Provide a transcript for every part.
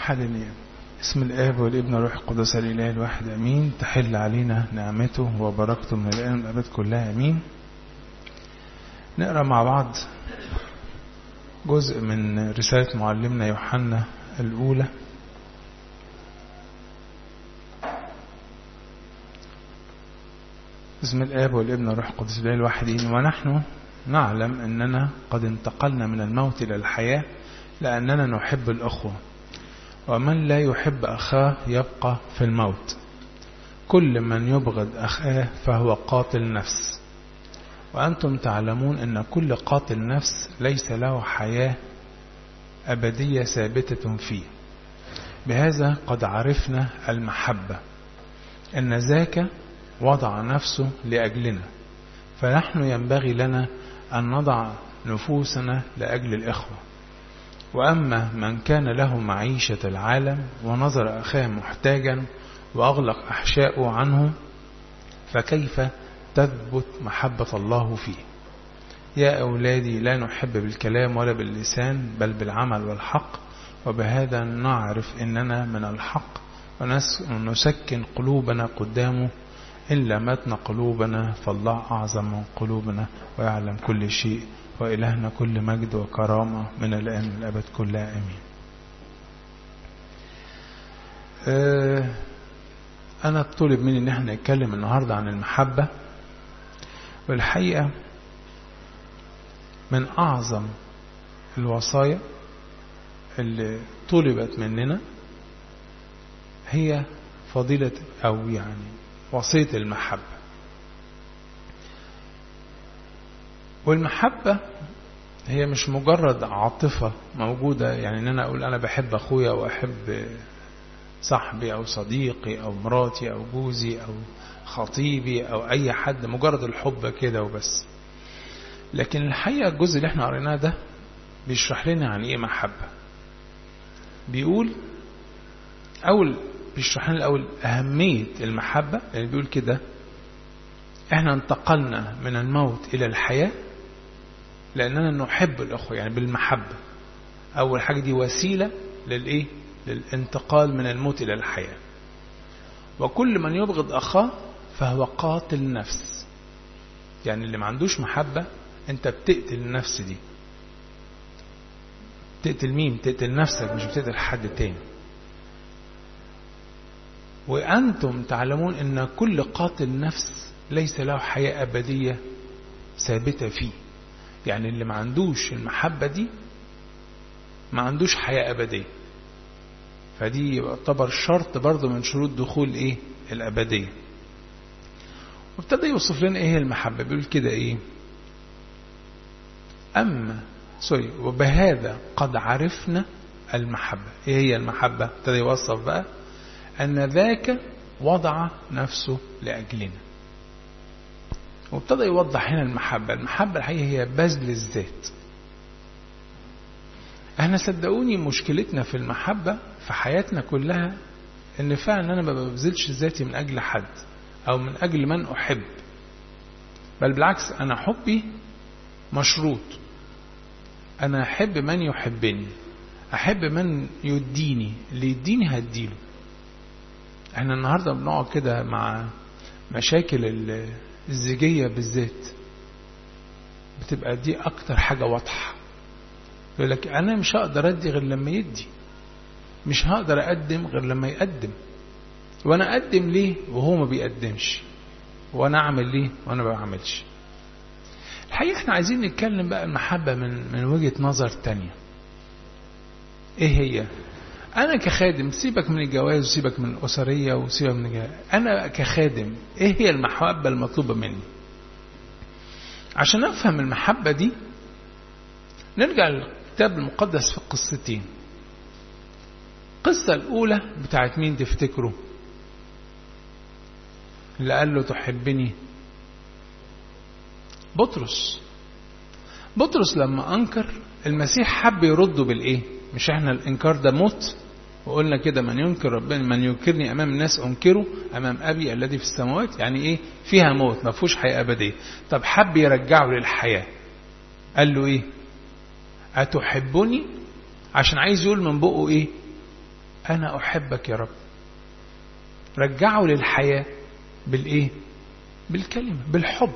أحد اسم الآب والابن والروح القدس الإله الواحد أمين تحل علينا نعمته وبركته من الآن والأبد كلها أمين نقرأ مع بعض جزء من رسالة معلمنا يوحنا الأولى بسم الآب والابن والروح القدس الإله الواحدين ونحن نعلم أننا قد انتقلنا من الموت إلى الحياة لأننا نحب الأخوة ومن لا يحب أخاه يبقى في الموت كل من يبغض أخاه فهو قاتل نفس وأنتم تعلمون أن كل قاتل نفس ليس له حياة أبدية ثابتة فيه بهذا قد عرفنا المحبة أن ذاك وضع نفسه لأجلنا فنحن ينبغي لنا أن نضع نفوسنا لأجل الإخوة وأما من كان له معيشة العالم ونظر أخاه محتاجا وأغلق أحشاؤه عنه فكيف تثبت محبة الله فيه يا أولادي لا نحب بالكلام ولا باللسان بل بالعمل والحق وبهذا نعرف إننا من الحق ونسكن قلوبنا قدامه إن لمتنا قلوبنا فالله أعظم من قلوبنا ويعلم كل شيء وإلهنا كل مجد وكرامة من الآن والأبد كلها آمين أه أنا طلب مني إن احنا نتكلم النهاردة عن المحبة والحقيقة من أعظم الوصايا اللي طلبت مننا هي فضيلة أو يعني وصية المحبة والمحبة هي مش مجرد عاطفة موجودة يعني ان انا اقول انا بحب اخويا واحب صاحبي او صديقي او مراتي او جوزي او خطيبي او اي حد مجرد الحب كده وبس لكن الحقيقة الجزء اللي احنا قريناه ده بيشرح لنا عن ايه محبة بيقول اول بيشرح لنا الاول اهمية المحبة يعني بيقول كده احنا انتقلنا من الموت الى الحياة لأننا نحب الأخوة يعني بالمحبة أول حاجة دي وسيلة للإيه؟ للانتقال من الموت إلى الحياة وكل من يبغض أخاه فهو قاتل نفس يعني اللي ما عندوش محبة أنت بتقتل النفس دي تقتل مين؟ تقتل نفسك مش بتقتل حد تاني وأنتم تعلمون أن كل قاتل نفس ليس له حياة أبدية ثابتة فيه يعني اللي ما عندوش المحبة دي ما عندوش حياة أبدية فدي يعتبر شرط برضه من شروط دخول إيه الأبدية وابتدى يوصف لنا إيه المحبة بيقول كده إيه أما سوري وبهذا قد عرفنا المحبة إيه هي المحبة ابتدى يوصف بقى أن ذاك وضع نفسه لأجلنا وابتدى يوضح هنا المحبة المحبة الحقيقة هي بذل الذات احنا صدقوني مشكلتنا في المحبة في حياتنا كلها ان فعلا انا ما ببذلش ذاتي من اجل حد او من اجل من احب بل بالعكس انا حبي مشروط انا احب من يحبني احب من يديني اللي يديني هديله احنا النهارده بنقعد كده مع مشاكل الزيجية بالذات بتبقى دي أكتر حاجة واضحة يقول لك أنا مش هقدر أدي غير لما يدي مش هقدر أقدم غير لما يقدم وأنا أقدم ليه وهو ما بيقدمش وأنا أعمل ليه وأنا ما بعملش الحقيقة احنا عايزين نتكلم بقى المحبة من من وجهة نظر تانية ايه هي انا كخادم سيبك من الجواز وسيبك من الاسريه وسيبك من الجواز. انا كخادم ايه هي المحبه المطلوبه مني عشان افهم المحبه دي نرجع للكتاب المقدس في قصتين القصه الاولى بتاعت مين تفتكروا اللي قال له تحبني بطرس بطرس لما انكر المسيح حب يرده بالايه مش احنا الانكار ده موت وقلنا كده من ينكر ربنا من ينكرني امام الناس انكره امام ابي الذي في السماوات يعني ايه فيها موت ما فيهوش حياه ابديه طب حب يرجعه للحياه قال له ايه اتحبني عشان عايز يقول من بقه ايه أنا أحبك يا رب رجعه للحياة بالإيه بالكلمة بالحب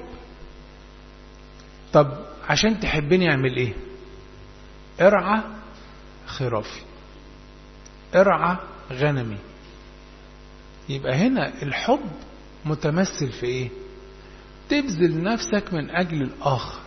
طب عشان تحبني اعمل ايه ارعى خرافي ارعى غنمي يبقى هنا الحب متمثل في ايه تبذل نفسك من اجل الاخر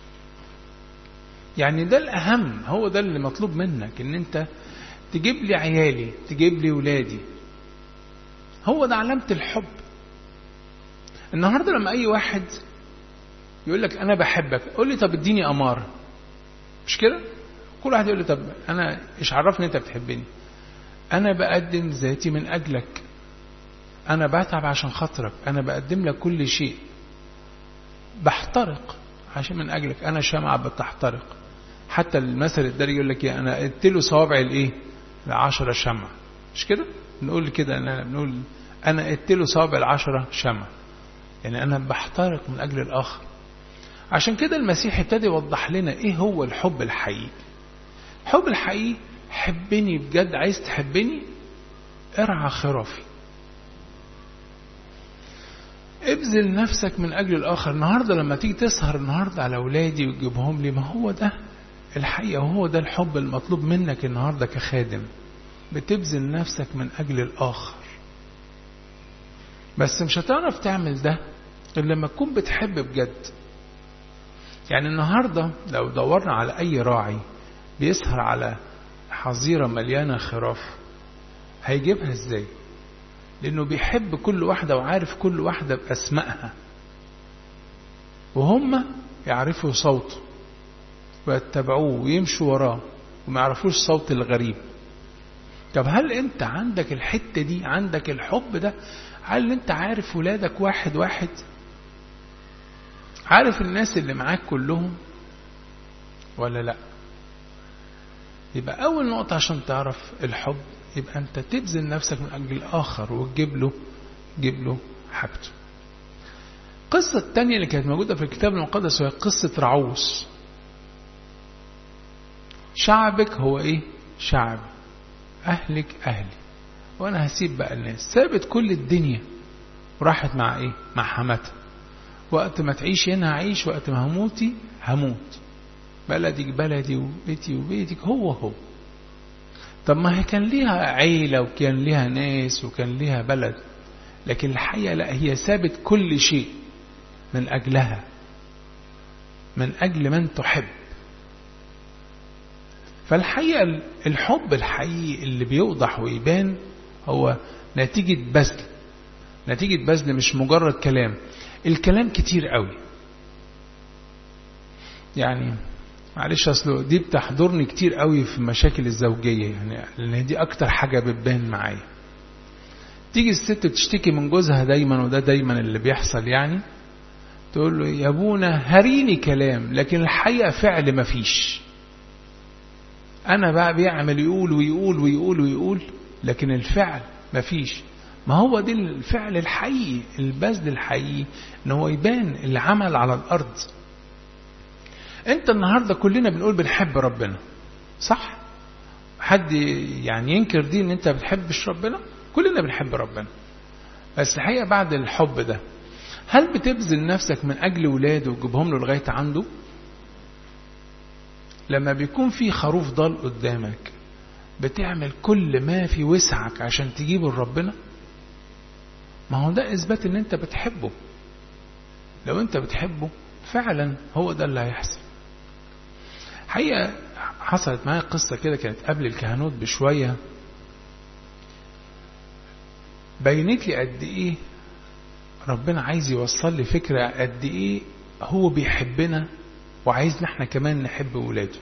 يعني ده الاهم هو ده اللي مطلوب منك ان انت تجيب لي عيالي تجيب لي ولادي هو ده علامة الحب النهارده لما اي واحد يقول لك انا بحبك قول لي طب اديني اماره مش كده كل واحد يقول لي طب انا ايش عرفني انت بتحبني انا بقدم ذاتي من اجلك انا بتعب عشان خاطرك انا بقدم لك كل شيء بحترق عشان من اجلك انا شمعة بتحترق حتى المثل الداري يقول لك انا اديت له صوابع الايه العشرة شمع مش كده نقول كده انا بنقول انا اديت له صوابع العشرة شمع يعني انا بحترق من اجل الاخر عشان كده المسيح ابتدى يوضح لنا ايه هو الحب الحقيقي الحب الحقيقي حبني بجد عايز تحبني ارعى خرافي ابذل نفسك من اجل الاخر النهارده لما تيجي تسهر النهارده على اولادي وتجيبهم لي ما هو ده الحقيقه وهو ده الحب المطلوب منك النهارده كخادم بتبذل نفسك من اجل الاخر بس مش هتعرف تعمل ده غير لما تكون بتحب بجد يعني النهارده لو دورنا على اي راعي بيسهر على حظيره مليانه خراف هيجيبها ازاي لانه بيحب كل واحده وعارف كل واحده باسمائها وهم يعرفوا صوته ويتبعوه ويمشوا وراه وما يعرفوش صوت الغريب طب هل انت عندك الحته دي عندك الحب ده هل انت عارف ولادك واحد واحد عارف الناس اللي معاك كلهم ولا لا يبقى اول نقطة عشان تعرف الحب يبقى انت تبذل نفسك من اجل الاخر وتجيب له تجيب له حاجته القصة الثانية اللي كانت موجودة في الكتاب المقدس وهي قصة رعوس شعبك هو ايه شعب اهلك اهلي وانا هسيب بقى الناس سابت كل الدنيا وراحت مع ايه مع حماتها وقت ما تعيش هنا هعيش وقت ما هموتي هموت بلدك بلدي وبيتي وبيتك هو هو طب ما هي كان ليها عيلة وكان ليها ناس وكان ليها بلد لكن الحقيقة لا هي سابت كل شيء من أجلها من أجل من تحب فالحقيقة الحب الحقيقي اللي بيوضح ويبان هو نتيجة بذل نتيجة بذل مش مجرد كلام الكلام كتير قوي يعني معلش اصله دي بتحضرني كتير قوي في المشاكل الزوجيه يعني لان دي اكتر حاجه بتبان معايا تيجي الست تشتكي من جوزها دايما وده دايما اللي بيحصل يعني تقول له يا ابونا هريني كلام لكن الحقيقه فعل مفيش انا بقى بيعمل يقول ويقول ويقول ويقول لكن الفعل مفيش ما هو دي الفعل الحقيقي البذل الحقيقي ان هو يبان العمل على الارض انت النهارده كلنا بنقول بنحب ربنا صح حد يعني ينكر دي ان انت بتحبش ربنا كلنا بنحب ربنا بس الحقيقه بعد الحب ده هل بتبذل نفسك من اجل ولاده وتجيبهم له لغايه عنده لما بيكون في خروف ضال قدامك بتعمل كل ما في وسعك عشان تجيبه لربنا ما هو ده اثبات ان انت بتحبه لو انت بتحبه فعلا هو ده اللي هيحصل حقيقة حصلت معايا قصة كده كانت قبل الكهنوت بشوية بينت لي قد ايه ربنا عايز يوصل لي فكرة قد ايه هو بيحبنا وعايزنا احنا كمان نحب ولاده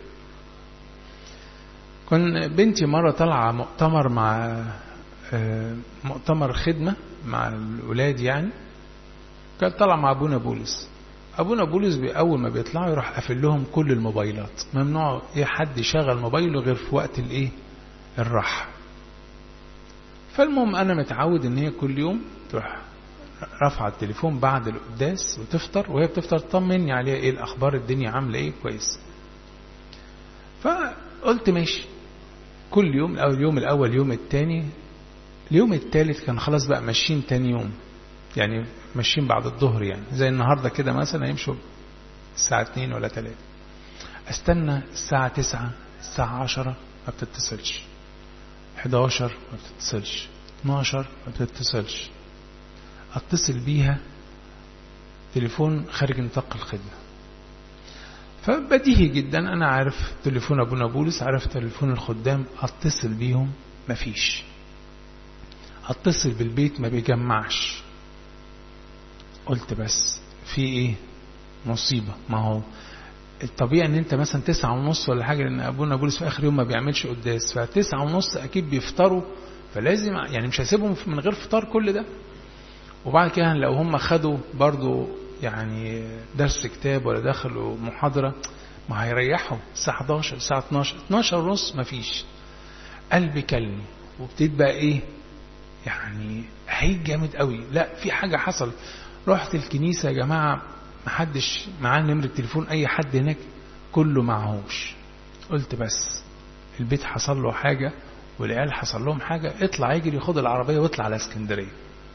كان بنتي مرة طالعة مؤتمر مع مؤتمر خدمة مع الولاد يعني كانت طالعة مع أبونا بولس أبونا بولس أول ما بيطلعوا يروح قافل لهم كل الموبايلات ممنوع إيه حد يشغل موبايله غير في وقت الإيه الراحة فالمهم أنا متعود إن هي كل يوم تروح رافعة التليفون بعد القداس وتفطر وهي بتفطر تطمني عليها إيه الأخبار الدنيا عاملة إيه كويس فقلت ماشي كل يوم أو اليوم الأول اليوم الثاني اليوم الثالث كان خلاص بقى ماشيين تاني يوم يعني ماشيين بعد الظهر يعني زي النهاردة كده مثلا يمشوا الساعة 2 ولا 3 استنى الساعة 9 الساعة 10 ما بتتصلش 11 ما بتتصلش 12 ما بتتصلش اتصل بيها تليفون خارج نطاق الخدمة فبديهي جدا انا عارف تليفون ابونا بولس عارف تليفون الخدام اتصل بيهم مفيش اتصل بالبيت ما بيجمعش قلت بس في ايه مصيبة ما هو الطبيعي ان انت مثلا تسعة ونص ولا حاجة لان ابونا بولس في اخر يوم ما بيعملش قداس فتسعة ونص اكيد بيفطروا فلازم يعني مش هسيبهم من غير فطار كل ده وبعد كده لو هم خدوا برضو يعني درس كتاب ولا دخلوا محاضرة ما هيريحوا الساعة 11 الساعة 12 12 ونص ما فيش قلبي كلني وابتديت بقى ايه يعني هيج جامد قوي لا في حاجة حصل رحت الكنيسة يا جماعة محدش معاه نمرة تليفون اي حد هناك كله معهوش قلت بس البيت حصل له حاجة والعيال حصل لهم حاجة اطلع يجري خد العربية واطلع على اسكندرية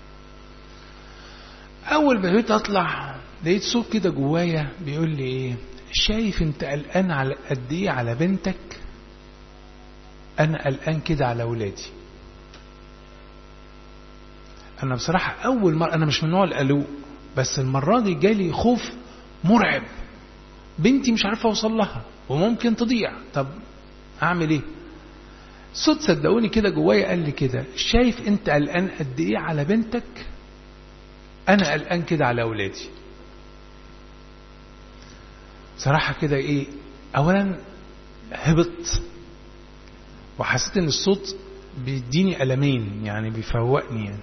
اول ما بقيت اطلع لقيت صوت كده جوايا بيقول لي ايه شايف انت قلقان على قد ايه على بنتك انا قلقان كده على ولادي انا بصراحة اول مرة انا مش من نوع القلوق بس المرة دي جالي خوف مرعب بنتي مش عارفة اوصل لها وممكن تضيع طب اعمل ايه صوت صدقوني كده جوايا قال لي كده شايف انت قلقان قد ايه على بنتك انا قلقان كده على اولادي صراحة كده ايه اولا هبط وحسيت ان الصوت بيديني ألمين يعني بيفوقني يعني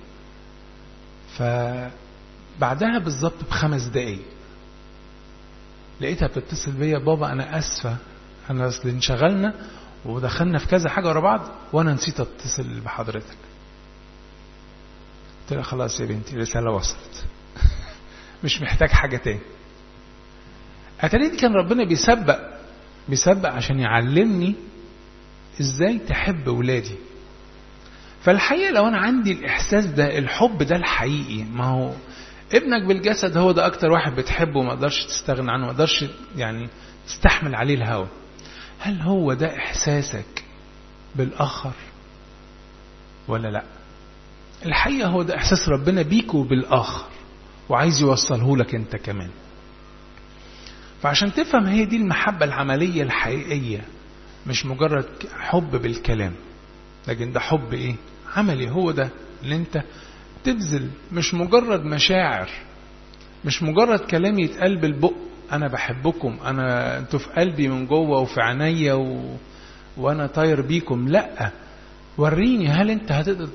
فبعدها بالظبط بخمس دقايق لقيتها بتتصل بيا بابا انا اسفة انا اصل انشغلنا ودخلنا في كذا حاجة ورا بعض وانا نسيت اتصل بحضرتك قلت لها خلاص يا بنتي الرسالة وصلت مش محتاج حاجة تاني أتريد كان ربنا بيسبق بيسبق عشان يعلمني ازاي تحب ولادي فالحقيقة لو أنا عندي الإحساس ده الحب ده الحقيقي ما هو ابنك بالجسد هو ده أكتر واحد بتحبه وما قدرش تستغنى عنه ما قدرش يعني تستحمل عليه الهوى هل هو ده إحساسك بالآخر ولا لا الحقيقة هو ده إحساس ربنا بيك وبالآخر وعايز يوصله لك أنت كمان فعشان تفهم هي دي المحبة العملية الحقيقية مش مجرد حب بالكلام لكن ده حب ايه عملي هو ده اللي انت تبذل مش مجرد مشاعر مش مجرد كلام يتقال بالبق انا بحبكم انا انتوا في قلبي من جوه وفي عينيا و... وانا طاير بيكم لا وريني هل انت هتقدر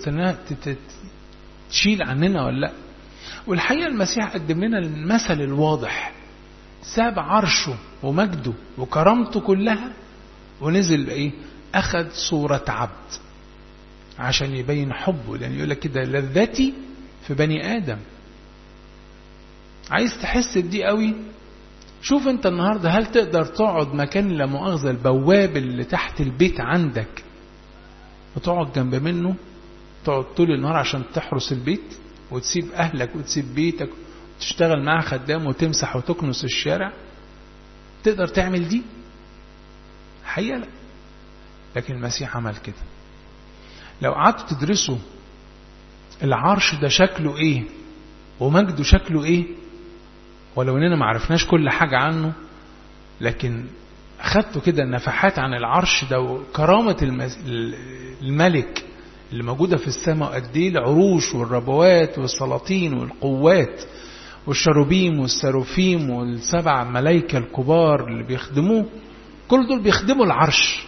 تشيل عننا ولا لا والحقيقه المسيح قدم لنا المثل الواضح ساب عرشه ومجده وكرامته كلها ونزل ايه اخذ صورة عبد عشان يبين حبه لان يقول لك كده لذتي في بني ادم عايز تحس بدي قوي شوف انت النهارده هل تقدر تقعد مكان لا مؤاخذه البواب اللي تحت البيت عندك وتقعد جنب منه تقعد طول النهار عشان تحرس البيت وتسيب اهلك وتسيب بيتك وتشتغل معاه خدام وتمسح وتكنس الشارع تقدر تعمل دي حقيقة لا لكن المسيح عمل كده لو قعدتوا تدرسوا العرش ده شكله ايه ومجده شكله ايه ولو اننا ما عرفناش كل حاجة عنه لكن اخدتوا كده نفحات عن العرش ده وكرامة الملك اللي موجودة في السماء قد ايه العروش والربوات والسلاطين والقوات والشروبيم والسروفيم والسبع ملايكة الكبار اللي بيخدموه كل دول بيخدموا العرش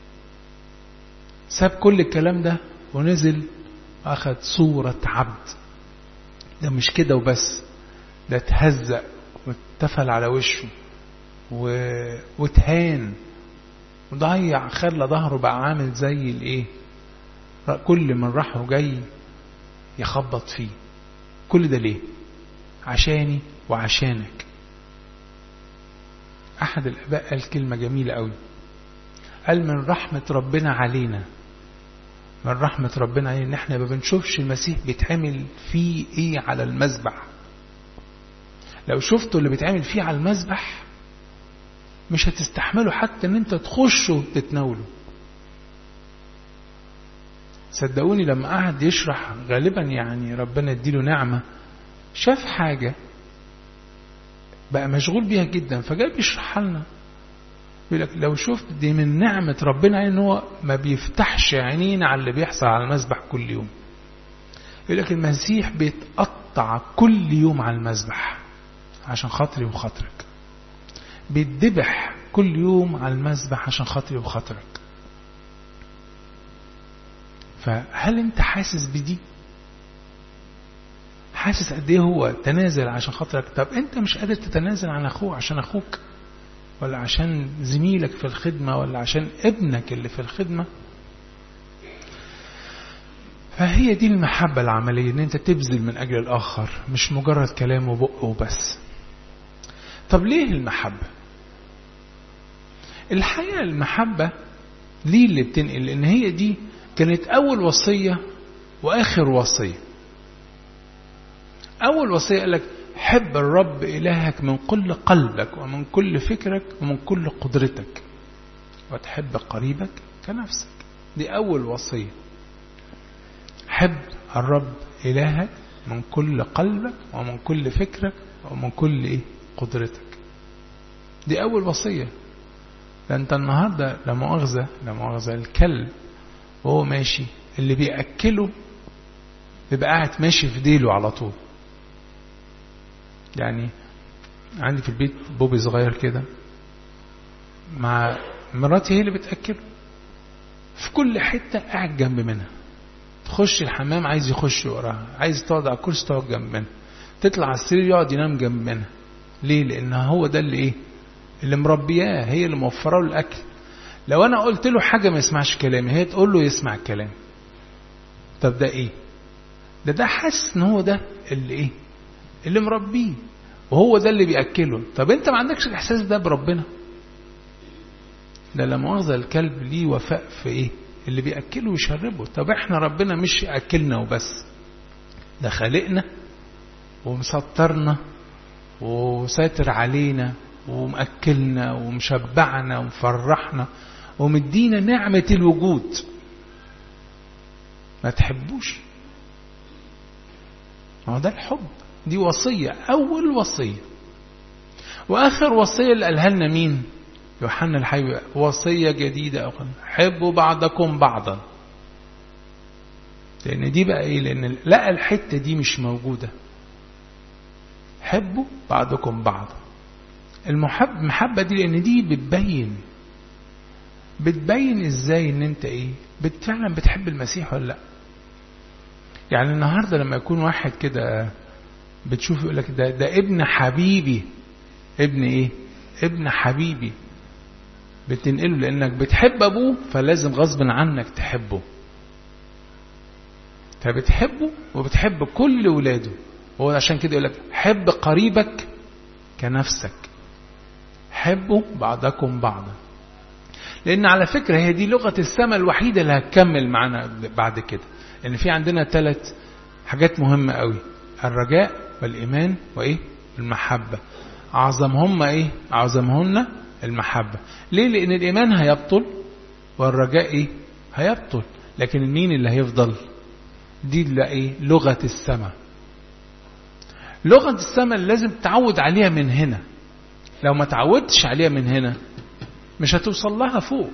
ساب كل الكلام ده ونزل واخد صورة عبد ده مش كده وبس ده اتهزق واتفل على وشه و... واتهان وضيع خلى ظهره بقى عامل زي الايه كل من راح وجاي يخبط فيه كل ده ليه عشاني وعشانك أحد الآباء قال كلمة جميلة قوي قال من رحمة ربنا علينا من رحمة ربنا علينا ان احنا ما بنشوفش المسيح بيتعمل فيه ايه على المذبح لو شفتوا اللي بيتعمل فيه على المذبح مش هتستحملوا حتى ان انت تخشوا تتناولوا صدقوني لما قعد يشرح غالبا يعني ربنا يديله نعمة شاف حاجة بقى مشغول بيها جدا فجاء بيشرحها لنا يقول لك لو شفت دي من نعمة ربنا ان هو ما بيفتحش عينينا على اللي بيحصل على المذبح كل يوم يقول لك المسيح بيتقطع كل يوم على المذبح عشان خاطري وخاطرك بيتذبح كل يوم على المذبح عشان خاطري وخاطرك فهل انت حاسس بدي حاسس قد ايه هو تنازل عشان خاطرك طب انت مش قادر تتنازل عن اخوه عشان اخوك ولا عشان زميلك في الخدمة ولا عشان ابنك اللي في الخدمة فهي دي المحبة العملية ان انت تبذل من اجل الاخر مش مجرد كلام وبق وبس طب ليه المحبة الحقيقة المحبة ليه اللي بتنقل لان هي دي كانت اول وصية واخر وصية اول وصية قال لك حب الرب إلهك من كل قلبك ومن كل فكرك ومن كل قدرتك وتحب قريبك كنفسك دي أول وصية حب الرب إلهك من كل قلبك ومن كل فكرك ومن كل إيه قدرتك دي أول وصية فأنت النهاردة لا مؤاخذة لا مؤاخذة الكلب وهو ماشي اللي بيأكله يبقى قاعد ماشي في ديله على طول يعني عندي في البيت بوبي صغير كده مع مراتي هي اللي بتأكله في كل حتة قاعد جنب منها تخش الحمام عايز يخش وراها عايز تقعد على الكرسي تقعد جنب منها تطلع على السرير يقعد ينام جنب منها ليه لان هو ده اللي ايه اللي مربياه هي اللي موفره له الاكل لو انا قلت له حاجه ما يسمعش كلامي هي تقول له يسمع الكلام طب ده ايه ده ده حاسس ان هو ده اللي ايه اللي مربيه وهو ده اللي بيأكله طب انت ما عندكش الاحساس ده بربنا ده لا مؤاخذة الكلب ليه وفاء في ايه اللي بيأكله ويشربه طب احنا ربنا مش يأكلنا وبس ده خالقنا ومسطرنا وساتر علينا ومأكلنا ومشبعنا ومفرحنا ومدينا نعمة الوجود ما تحبوش هو ده الحب دي وصية أول وصية وآخر وصية اللي قالها لنا مين يوحنا الحبيب وصية جديدة أخرى حبوا بعضكم بعضا لأن دي بقى إيه لأن لقى الحتة دي مش موجودة حبوا بعضكم بعضا المحب محبة دي لأن دي بتبين بتبين ازاي ان انت ايه بت فعلا بتحب المسيح ولا لا يعني النهارده لما يكون واحد كده بتشوف يقول لك ده ده ابن حبيبي ابن ايه ابن حبيبي بتنقله لانك بتحب ابوه فلازم غصب عنك تحبه فبتحبه وبتحب كل ولاده وهو عشان كده يقول لك حب قريبك كنفسك حبوا بعضكم بعضا لان على فكره هي دي لغه السماء الوحيده اللي هتكمل معانا بعد كده لان في عندنا ثلاث حاجات مهمه قوي الرجاء والايمان وايه المحبه اعظمهم ايه اعظمهن المحبه ليه لان الايمان هيبطل والرجاء ايه هيبطل لكن مين اللي هيفضل دي اللي ايه لغه السماء لغه السماء اللي لازم تعود عليها من هنا لو ما تعودتش عليها من هنا مش هتوصل لها فوق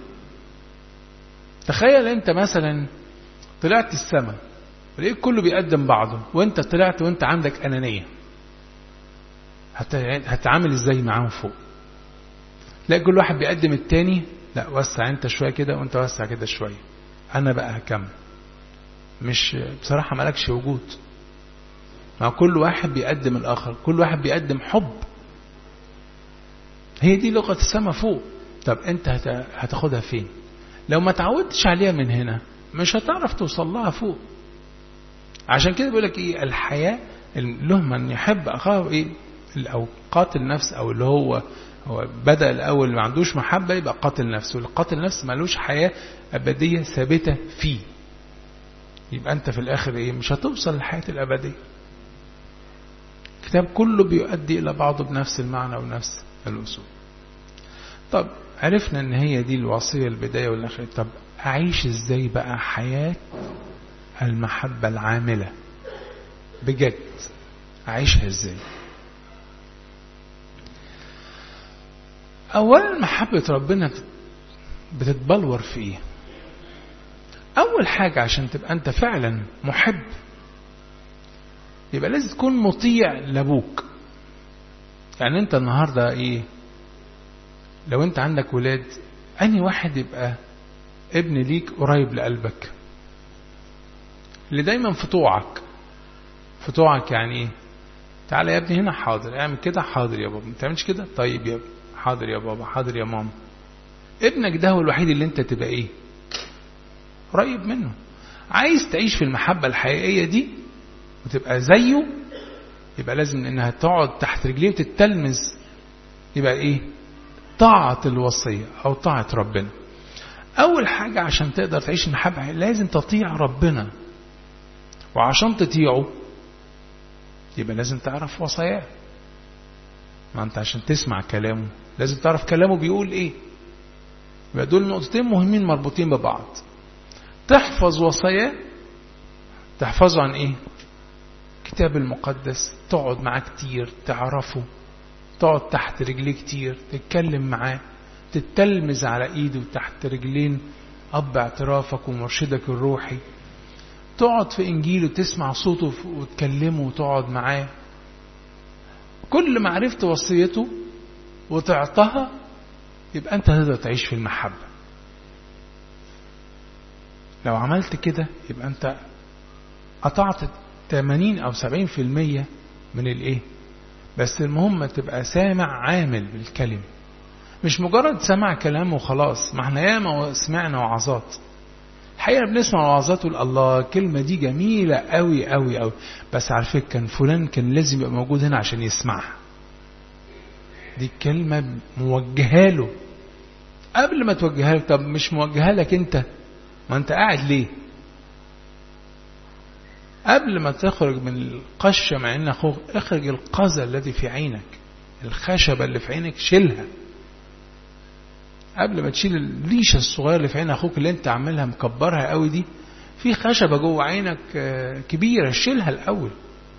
تخيل انت مثلا طلعت السماء ولقيت كله بيقدم بعضه وانت طلعت وانت عندك انانيه هتعامل ازاي معاهم فوق تلاقي كل واحد بيقدم التاني لا وسع انت شويه كده وانت وسع كده شويه انا بقى هكمل مش بصراحه مالكش وجود مع كل واحد بيقدم الاخر كل واحد بيقدم حب هي دي لغه السماء فوق طب انت هتاخدها فين لو ما تعودتش عليها من هنا مش هتعرف توصل لها فوق عشان كده بيقول لك ايه الحياه له من يحب اخاه ايه او قاتل نفس او اللي هو هو بدا الاول ما عندوش محبه يبقى قاتل نفس واللي قاتل نفس مالوش حياه ابديه ثابته فيه يبقى أنت في الآخر إيه مش هتوصل للحياة الأبدية الكتاب كله بيؤدي إلى بعضه بنفس المعنى ونفس الأصول طب عرفنا ان هي دي الوصية البداية والآخرة طب أعيش إزاي بقى حياة المحبة العاملة بجد أعيشها إزاي أولا محبة ربنا بتتبلور في إيه أول حاجة عشان تبقى أنت فعلا محب يبقى لازم تكون مطيع لأبوك يعني أنت النهاردة إيه لو أنت عندك ولاد أني واحد يبقى ابن ليك قريب لقلبك اللي دايما في طوعك في طوعك يعني ايه تعالى يا ابني هنا حاضر اعمل كده حاضر يا بابا ما تعملش كده طيب يا حاضر يا بابا حاضر يا ماما ابنك ده هو الوحيد اللي انت تبقى ايه قريب منه عايز تعيش في المحبة الحقيقية دي وتبقى زيه يبقى لازم انها تقعد تحت رجليه وتتلمذ يبقى ايه طاعة الوصية او طاعة ربنا اول حاجة عشان تقدر تعيش المحبة لازم تطيع ربنا وعشان تطيعه يبقى لازم تعرف وصاياه ما انت عشان تسمع كلامه لازم تعرف كلامه بيقول ايه يبقى دول نقطتين مهمين مربوطين ببعض تحفظ وصاياه تحفظه عن ايه كتاب المقدس تقعد معاه كتير تعرفه تقعد تحت رجليه كتير تتكلم معاه تتلمذ على ايده تحت رجلين اب اعترافك ومرشدك الروحي تقعد في انجيله تسمع صوته وتكلمه وتقعد معاه كل ما عرفت وصيته وتعطها يبقى انت تقدر تعيش في المحبه لو عملت كده يبقى انت قطعت 80 او 70% من الايه بس المهم تبقى سامع عامل بالكلمه مش مجرد سمع كلام وخلاص ما احنا ياما سمعنا وعظات الحقيقه بنسمع وعظات ونقول الله الكلمه دي جميله قوي قوي قوي بس على فكره كان فلان كان لازم يبقى موجود هنا عشان يسمعها دي الكلمه موجهه له قبل ما توجهها لك طب مش موجهه لك انت ما انت قاعد ليه قبل ما تخرج من القشة مع ان اخوك اخرج القذى الذي في عينك الخشبة اللي في عينك شيلها قبل ما تشيل الريشة الصغيرة اللي في عين اخوك اللي انت عاملها مكبرها قوي دي في خشبة جوه عينك كبيرة شيلها الاول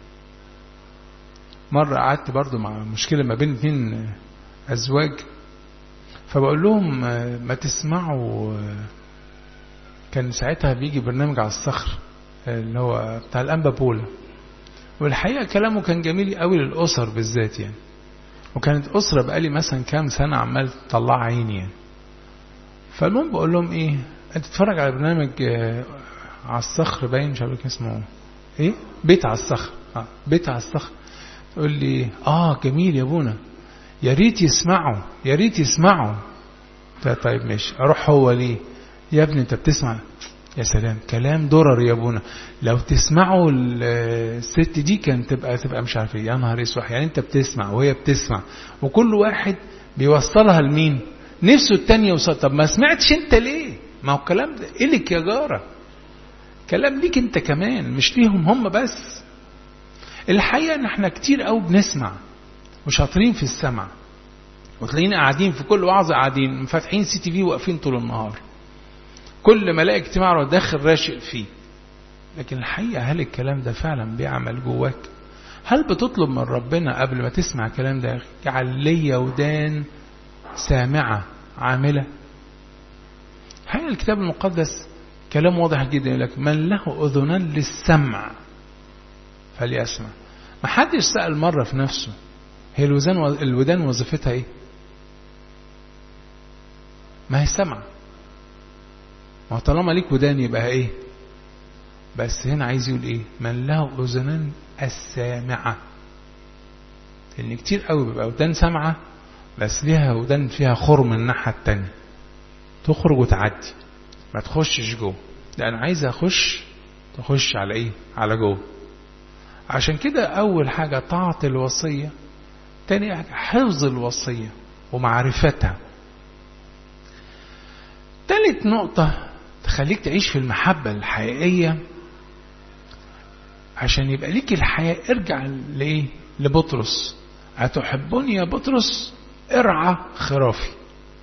مرة قعدت برضو مع مشكلة ما بين اتنين ازواج فبقول لهم ما تسمعوا كان ساعتها بيجي برنامج على الصخر اللي هو بتاع الأنبا بولا والحقيقة كلامه كان جميل قوي للأسر بالذات يعني وكانت أسرة بقالي مثلا كام سنة عمال تطلع عيني يعني فالمهم بقول لهم إيه أنت تتفرج على برنامج على الصخر باين مش عارف اسمه إيه بيت على الصخر آه بيت على الصخر تقول لي آه جميل يا ابونا يا ريت يسمعوا يا ريت يسمعوا طيب ماشي أروح هو ليه يا ابني أنت بتسمع يا سلام كلام درر يا ابونا لو تسمعوا الست دي كان تبقى تبقى مش عارف ايه يا نهار اسود يعني انت بتسمع وهي بتسمع وكل واحد بيوصلها لمين نفسه التاني يوصل طب ما سمعتش انت ليه ما هو الكلام ده إلك يا جارة كلام ليك انت كمان مش ليهم هم بس الحقيقة ان احنا كتير قوي بنسمع وشاطرين في السمع وتلاقينا قاعدين في كل وعظة قاعدين فاتحين سي تي في واقفين طول النهار كل ما الاقي اجتماع داخل راشق فيه لكن الحقيقة هل الكلام ده فعلا بيعمل جواك هل بتطلب من ربنا قبل ما تسمع الكلام ده جعل لي ودان سامعة عاملة هل الكتاب المقدس كلام واضح جدا يقول لك من له أذنان للسمع فليسمع ما حدش سأل مرة في نفسه هي الودان الودان وظيفتها ايه ما هي سمع ما طالما ليك ودان يبقى ايه بس هنا عايز يقول ايه من له اذنان السامعة لان كتير قوي بيبقى ودان سامعة بس ليها ودان فيها خرم الناحية التانية تخرج وتعدي ما تخشش جوه ده انا عايز اخش تخش على ايه على جوه عشان كده اول حاجة طاعة الوصية تاني حاجة حفظ الوصية ومعرفتها تالت نقطة تخليك تعيش في المحبة الحقيقية عشان يبقى ليك الحياة ارجع لإيه لبطرس أتحبني يا بطرس ارعى خرافي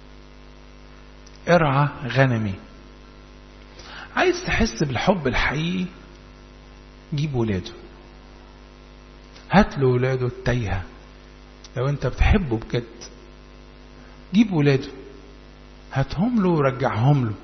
ارعى غنمي عايز تحس بالحب الحقيقي جيب ولاده هات له ولاده التايهة لو انت بتحبه بجد جيب ولاده هاتهم له ورجعهم له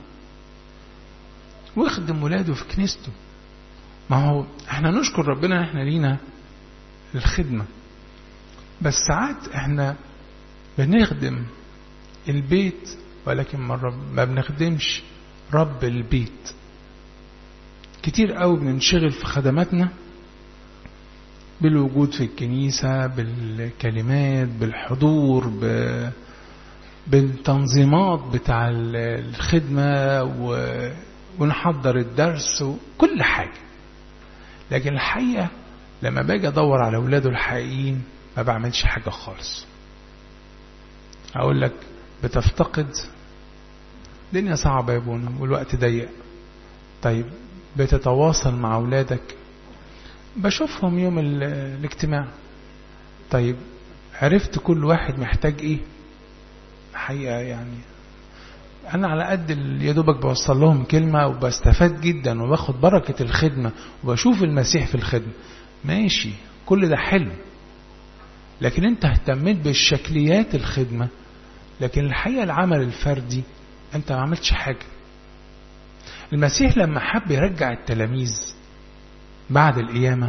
واخدم ولاده في كنيسته ما هو احنا نشكر ربنا احنا لينا الخدمة بس ساعات احنا بنخدم البيت ولكن مرة ما بنخدمش رب البيت كتير قوي بننشغل في خدماتنا بالوجود في الكنيسة بالكلمات بالحضور ب... بالتنظيمات بتاع الخدمة و... ونحضر الدرس وكل حاجة لكن الحقيقة لما باجي ادور على اولاده الحقيقيين ما بعملش حاجة خالص اقول لك بتفتقد الدنيا صعبة يا ابونا والوقت ضيق طيب بتتواصل مع اولادك بشوفهم يوم الاجتماع طيب عرفت كل واحد محتاج ايه حقيقة يعني انا على قد يا دوبك بوصل لهم كلمة وبستفاد جدا وباخد بركة الخدمة وبشوف المسيح في الخدمة ماشي كل ده حلو لكن انت اهتميت بالشكليات الخدمة لكن الحقيقة العمل الفردي انت ما عملتش حاجة المسيح لما حب يرجع التلاميذ بعد القيامة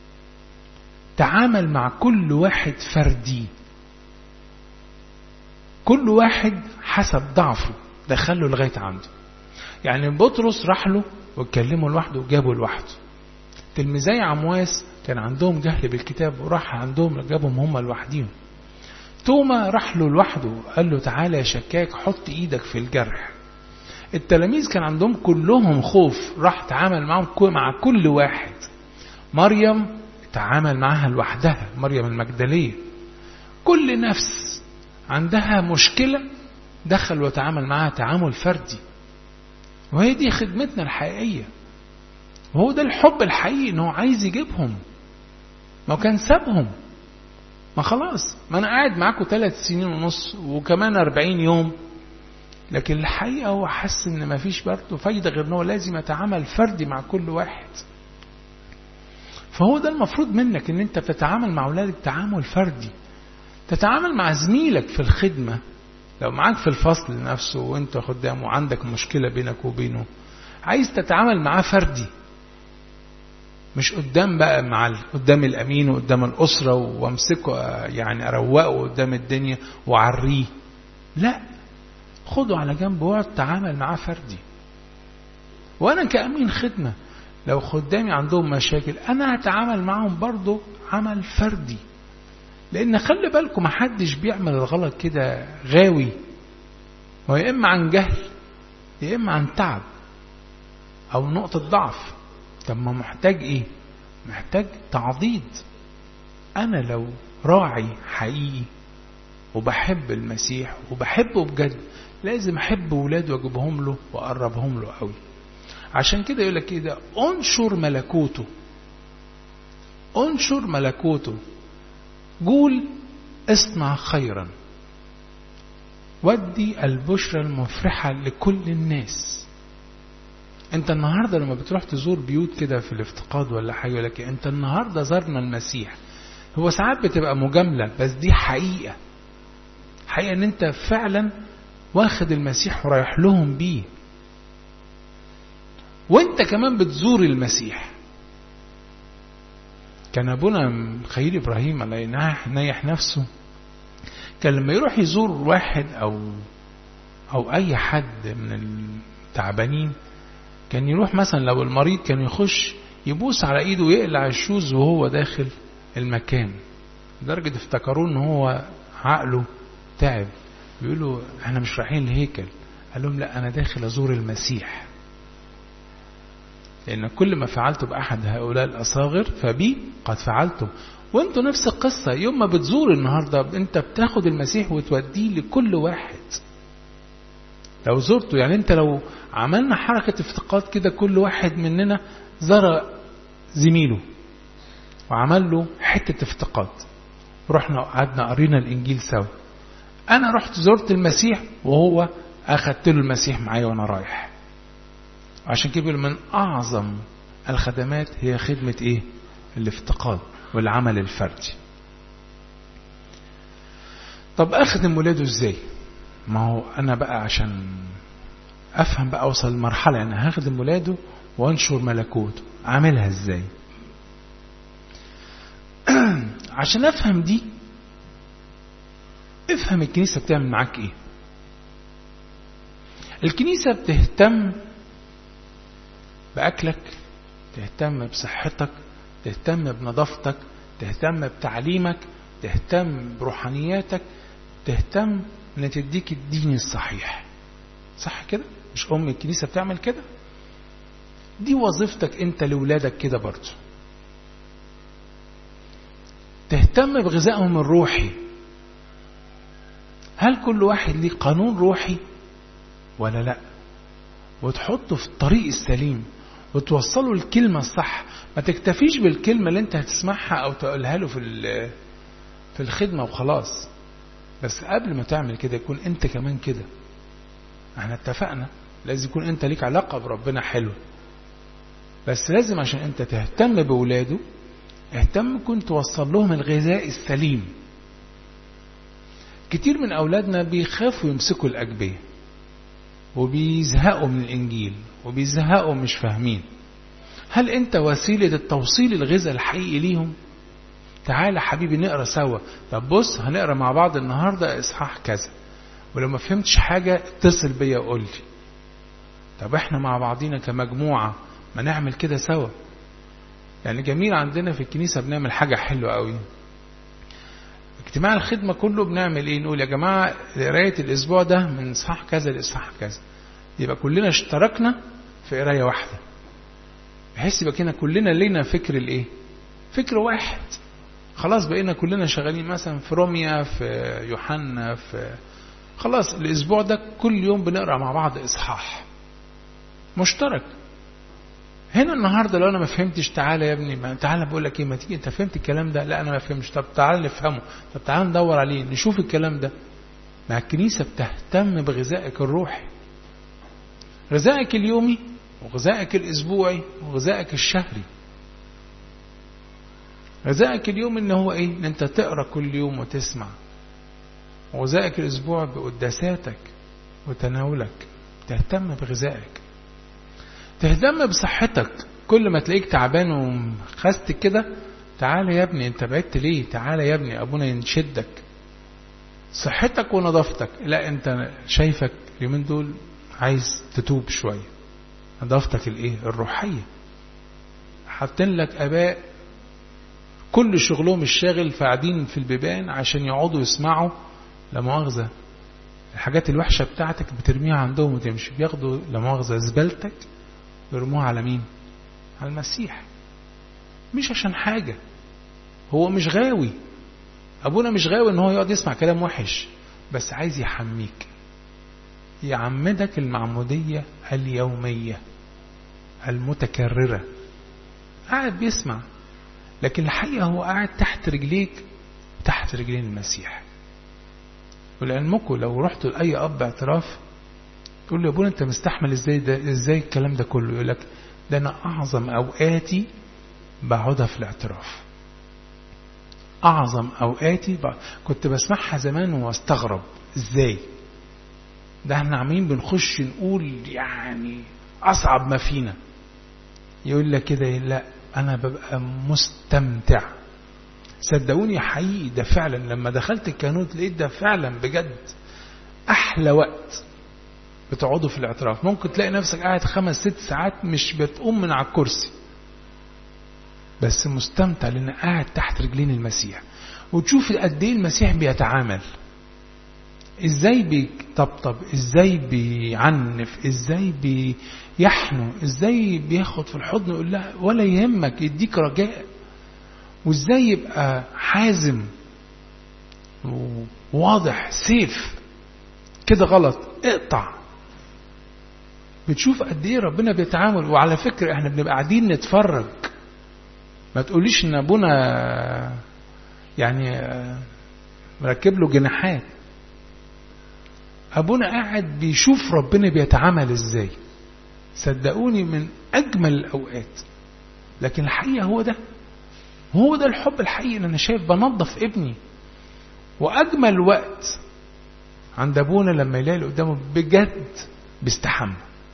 تعامل مع كل واحد فردي كل واحد حسب ضعفه دخله لغاية عنده يعني بطرس راح له واتكلمه لوحده وجابه لوحده تلميذي عمواس كان عندهم جهل بالكتاب وراح عندهم جابهم هم لوحديهم توما راح له لوحده قال له تعالى يا شكاك حط ايدك في الجرح التلاميذ كان عندهم كلهم خوف راح تعامل معهم مع كل واحد مريم تعامل معها لوحدها مريم المجدلية كل نفس عندها مشكلة دخل وتعامل معها تعامل فردي وهي دي خدمتنا الحقيقية وهو ده الحب الحقيقي انه عايز يجيبهم ما كان سابهم ما خلاص ما انا قاعد معاكم ثلاث سنين ونص وكمان أربعين يوم لكن الحقيقة هو حس ان ما فيش برضه فايدة غير ان هو لازم يتعامل فردي مع كل واحد فهو ده المفروض منك ان انت تتعامل مع اولادك تعامل فردي تتعامل مع زميلك في الخدمة لو معاك في الفصل نفسه وانت خدام وعندك مشكلة بينك وبينه عايز تتعامل معاه فردي مش قدام بقى مع قدام الامين وقدام الاسره وامسكه يعني اروقه قدام الدنيا وعريه لا خده على جنب واقعد تعامل معاه فردي وانا كامين خدمه لو خدامي عندهم مشاكل انا هتعامل معاهم برضه عمل فردي لان خلي بالكم محدش بيعمل الغلط كده غاوي هو يا اما عن جهل يا اما عن تعب او نقطه ضعف طب ما محتاج ايه محتاج تعضيد انا لو راعي حقيقي وبحب المسيح وبحبه بجد لازم احب ولاده واجيبهم له واقربهم له قوي عشان كده يقول لك كده انشر ملكوته انشر ملكوته قول اصنع خيرا ودي البشرى المفرحة لكل الناس انت النهاردة لما بتروح تزور بيوت كده في الافتقاد ولا حاجة يقول لك انت النهاردة زرنا المسيح هو ساعات بتبقى مجاملة بس دي حقيقة حقيقة ان انت فعلا واخد المسيح ورايح لهم بيه وانت كمان بتزور المسيح كان ابونا خليل ابراهيم الله ينيح نفسه كان لما يروح يزور واحد او او اي حد من التعبانين كان يروح مثلا لو المريض كان يخش يبوس على ايده ويقلع الشوز وهو داخل المكان لدرجة افتكروه ان هو عقله تعب بيقولوا احنا مش رايحين الهيكل قال لهم لا انا داخل ازور المسيح لان كل ما فعلت باحد هؤلاء الاصاغر فبي قد فعلته وانتوا نفس القصة يوم ما بتزور النهاردة انت بتاخد المسيح وتوديه لكل واحد لو زرته يعني انت لو عملنا حركة افتقاد كده كل واحد مننا زار زميله وعمل له حتة افتقاد رحنا قعدنا قرينا الإنجيل سوا أنا رحت زرت المسيح وهو أخدت له المسيح معايا وأنا رايح عشان كده من أعظم الخدمات هي خدمة إيه؟ الافتقاد والعمل الفردي طب أخدم ولاده إزاي؟ ما هو أنا بقى عشان أفهم بقى أوصل لمرحلة أنا هخدم ولاده وأنشر ملكوته أعملها إزاي؟ عشان أفهم دي افهم الكنيسة بتعمل معاك إيه الكنيسة بتهتم بأكلك تهتم بصحتك تهتم بنظافتك تهتم بتعليمك تهتم بروحانياتك تهتم ان تديك الدين الصحيح صح كده مش ام الكنيسه بتعمل كده دي وظيفتك انت لاولادك كده برضه تهتم بغذائهم الروحي هل كل واحد ليه قانون روحي ولا لا وتحطه في الطريق السليم وتوصله الكلمة الصح ما تكتفيش بالكلمة اللي انت هتسمعها او تقولها له في في الخدمة وخلاص بس قبل ما تعمل كده يكون انت كمان كده احنا اتفقنا لازم يكون انت ليك علاقة بربنا حلو بس لازم عشان انت تهتم بولاده اهتم كنت توصل لهم الغذاء السليم كتير من اولادنا بيخافوا يمسكوا الاجبيه وبيزهقوا من الانجيل وبيزهقوا مش فاهمين هل انت وسيله التوصيل الغذاء الحقيقي ليهم تعالى حبيبي نقرا سوا طب بص هنقرا مع بعض النهارده اصحاح كذا ولو ما فهمتش حاجه اتصل بيا وقول لي طب احنا مع بعضينا كمجموعه ما نعمل كده سوا يعني جميل عندنا في الكنيسه بنعمل حاجه حلوه قوي اجتماع الخدمة كله بنعمل ايه نقول يا جماعة قراية الاسبوع ده من اصحاح كذا لاصحاح كذا يبقى كلنا اشتركنا في قراية واحدة بحيث يبقى كده كلنا لينا فكر الايه فكر واحد خلاص بقينا كلنا شغالين مثلا في روميا في يوحنا في خلاص الاسبوع ده كل يوم بنقرا مع بعض اصحاح مشترك هنا النهارده لو انا ما فهمتش تعالى يا ابني ما تعالى بقول لك ايه ما تيجي انت فهمت الكلام ده لا انا ما فهمش طب تعالى نفهمه طب تعالى ندور عليه نشوف الكلام ده مع الكنيسه بتهتم بغذائك الروحي غذائك اليومي وغذائك الاسبوعي وغذائك الشهري غذائك اليوم ان هو ايه ان انت تقرا كل يوم وتسمع وغذائك الاسبوع بقداساتك وتناولك تهتم بغذائك تهتم بصحتك كل ما تلاقيك تعبان وخست كده تعالى يا ابني انت بعدت ليه تعالى يا ابني ابونا ينشدك صحتك ونظافتك لا انت شايفك اليومين دول عايز تتوب شويه نظافتك الايه الروحيه حاطين لك اباء كل شغلهم الشاغل فقاعدين في البيبان عشان يقعدوا يسمعوا لا مؤاخذه الحاجات الوحشه بتاعتك بترميها عندهم وتمشي بياخدوا لا مؤاخذه زبالتك يرموها على مين على المسيح مش عشان حاجة هو مش غاوي أبونا مش غاوي إن هو يقعد يسمع كلام وحش بس عايز يحميك يعمدك المعمودية اليومية المتكررة قاعد بيسمع لكن الحقيقة هو قاعد تحت رجليك تحت رجلين المسيح ولعلمكم لو رحتوا لأي أب اعتراف تقول له يا ابونا انت مستحمل ازاي ده ازاي الكلام ده كله يقول لك ده انا اعظم اوقاتي بقعدها في الاعتراف اعظم اوقاتي بقى. كنت بسمعها زمان واستغرب ازاي ده احنا عاملين بنخش نقول يعني اصعب ما فينا يقول لك كده لا انا ببقى مستمتع صدقوني حقيقي ده فعلا لما دخلت الكانوت لقيت ده فعلا بجد احلى وقت بتقعدوا في الاعتراف ممكن تلاقي نفسك قاعد خمس ست ساعات مش بتقوم من على الكرسي بس مستمتع لان قاعد تحت رجلين المسيح وتشوف قد ايه المسيح بيتعامل ازاي بيطبطب ازاي بيعنف ازاي بيحنو ازاي بياخد في الحضن يقول لها ولا يهمك يديك رجاء وازاي يبقى حازم وواضح سيف كده غلط اقطع بتشوف قد ايه ربنا بيتعامل وعلى فكره احنا بنبقى قاعدين نتفرج ما تقوليش ان ابونا يعني مركب له جناحات ابونا قاعد بيشوف ربنا بيتعامل ازاي صدقوني من اجمل الاوقات لكن الحقيقه هو ده هو ده الحب الحقيقي اللي انا شايف بنظف ابني واجمل وقت عند ابونا لما يلاقي اللي قدامه بجد بيستحمى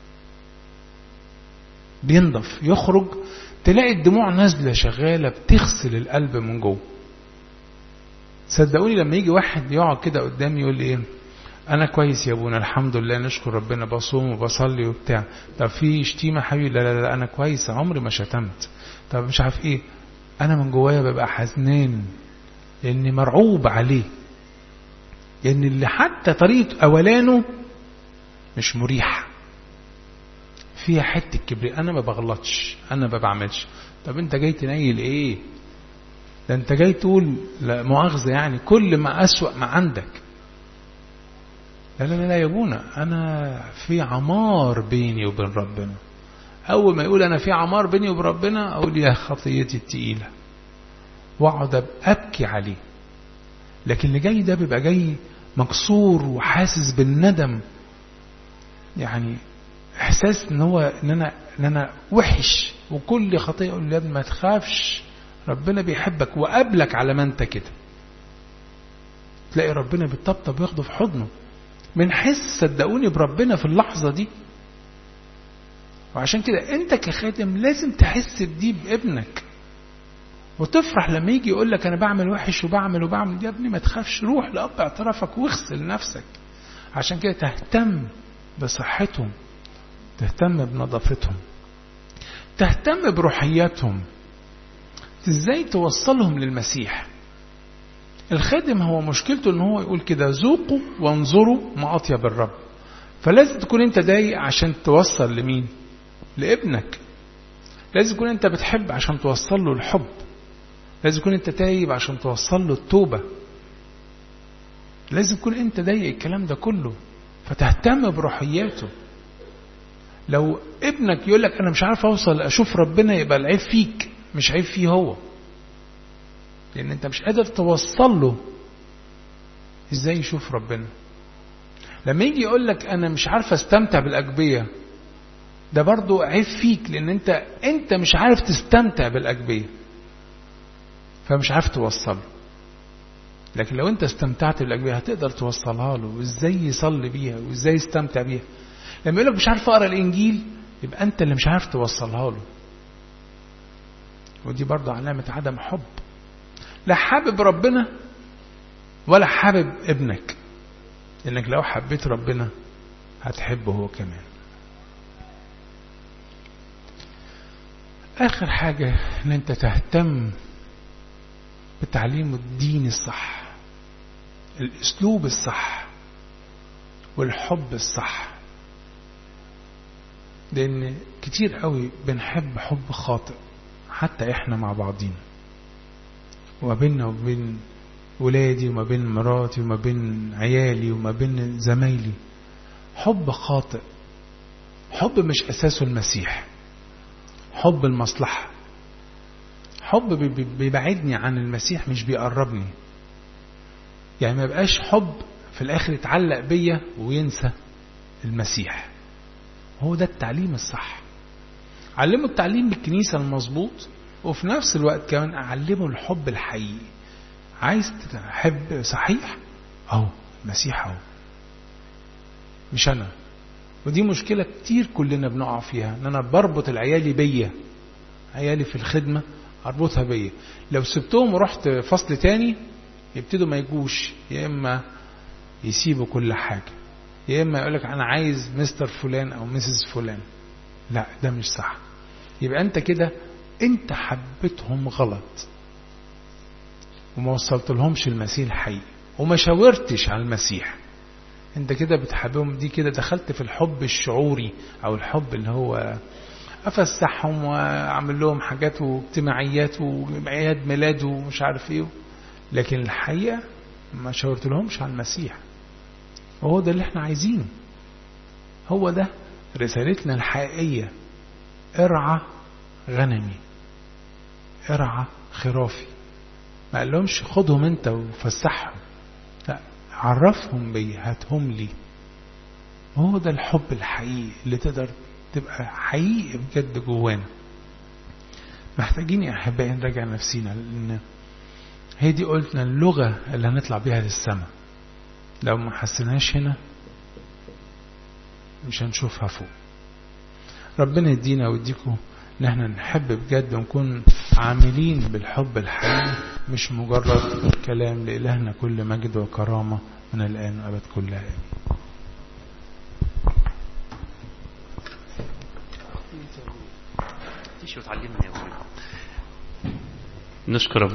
بينضف يخرج تلاقي الدموع نازله شغاله بتغسل القلب من جوه صدقوني لما يجي واحد يقعد كده قدامي يقول لي ايه انا كويس يا ابونا الحمد لله نشكر ربنا بصوم وبصلي وبتاع طب في شتيمه حبيبي لا لا لا انا كويس عمري ما شتمت طب مش عارف ايه انا من جوايا ببقى حزنان لاني مرعوب عليه لان اللي حتى طريقه اولانه مش مريحه فيها حته كبرياء انا ما بغلطش انا ما بعملش طب انت جاي تنيل ايه ده انت جاي تقول لا مؤاخذه يعني كل ما اسوأ ما عندك لا لا لا يا ابونا انا في عمار بيني وبين ربنا اول ما يقول انا في عمار بيني وبين ربنا اقول يا خطيتي التقيله واقعد ابكي عليه لكن اللي جاي ده بيبقى جاي مكسور وحاسس بالندم يعني احساس ان هو ان انا ان انا وحش وكل خطيه اقول له ما تخافش ربنا بيحبك وقابلك على ما انت كده تلاقي ربنا بيطبطب وياخده في حضنه بنحس صدقوني بربنا في اللحظة دي وعشان كده انت كخادم لازم تحس بدي بابنك وتفرح لما يجي يقول لك انا بعمل وحش وبعمل وبعمل يا ابني ما تخافش روح لاب اعترافك واغسل نفسك عشان كده تهتم بصحتهم تهتم بنظافتهم تهتم بروحياتهم ازاي توصلهم للمسيح الخادم هو مشكلته ان هو يقول كده ذوقوا وانظروا ما اطيب الرب فلازم تكون انت ضايق عشان توصل لمين لابنك لازم تكون انت بتحب عشان توصل له الحب لازم تكون انت تايب عشان توصل له التوبة لازم تكون انت ضايق الكلام ده كله فتهتم بروحياته لو ابنك يقول لك انا مش عارف اوصل اشوف ربنا يبقى العيب فيك مش عيب فيه هو لان انت مش قادر توصل له ازاي يشوف ربنا لما يجي يقول لك انا مش عارف استمتع بالاجبيه ده برضو عيب فيك لان انت انت مش عارف تستمتع بالاجبيه فمش عارف توصله لكن لو انت استمتعت بالاجبيه هتقدر توصلها له وازاي يصلي بيها وازاي يستمتع بيها لما يقول لك مش عارف اقرا الانجيل يبقى انت اللي مش عارف توصلها له ودي برضو علامه عدم حب لا حابب ربنا ولا حابب ابنك انك لو حبيت ربنا هتحبه هو كمان اخر حاجة ان انت تهتم بتعليم الدين الصح الاسلوب الصح والحب الصح لان كتير قوي بنحب حب خاطئ حتى احنا مع بعضينا وما بيننا وبين ولادي وما بين مراتي وما بين عيالي وما بين زمايلي حب خاطئ حب مش أساسه المسيح حب المصلحة حب بيبعدني عن المسيح مش بيقربني يعني ما يبقاش حب في الآخر يتعلق بيا وينسى المسيح هو ده التعليم الصح علموا التعليم بالكنيسة المظبوط وفي نفس الوقت كمان أعلمه الحب الحقيقي عايز تحب صحيح أهو المسيح أهو مش أنا ودي مشكلة كتير كلنا بنقع فيها ان انا بربط العيالي بيا عيالي في الخدمة اربطها بيا لو سبتهم ورحت فصل تاني يبتدوا ما يجوش يا اما يسيبوا كل حاجة يا اما يقولك انا عايز مستر فلان او مسز فلان لا ده مش صح يبقى انت كده انت حبيتهم غلط وما وصلت لهمش المسيح الحقيقي وما شاورتش على المسيح انت كده بتحبهم دي كده دخلت في الحب الشعوري او الحب اللي هو افسحهم واعمل لهم حاجات واجتماعيات وعياد ميلاد ومش عارف ايه لكن الحقيقه ما شاورت لهمش على المسيح وهو ده اللي احنا عايزينه هو ده رسالتنا الحقيقيه ارعى غنمي ارعى خرافي ما قالهمش خدهم انت وفسحهم لا عرفهم بي هاتهم لي هو ده الحب الحقيقي اللي تقدر تبقى حقيقي بجد جوانا محتاجين يا احبائي نراجع نفسينا لان هي دي قلنا اللغة اللي هنطلع بيها للسماء لو ما حسناش هنا مش هنشوفها فوق ربنا يدينا ويديكم ان احنا نحب بجد ونكون عاملين بالحب الحقيقي مش مجرد كلام لإلهنا كل مجد وكرامة من الآن وأبد كلها آمين تعلمنا يا نشكر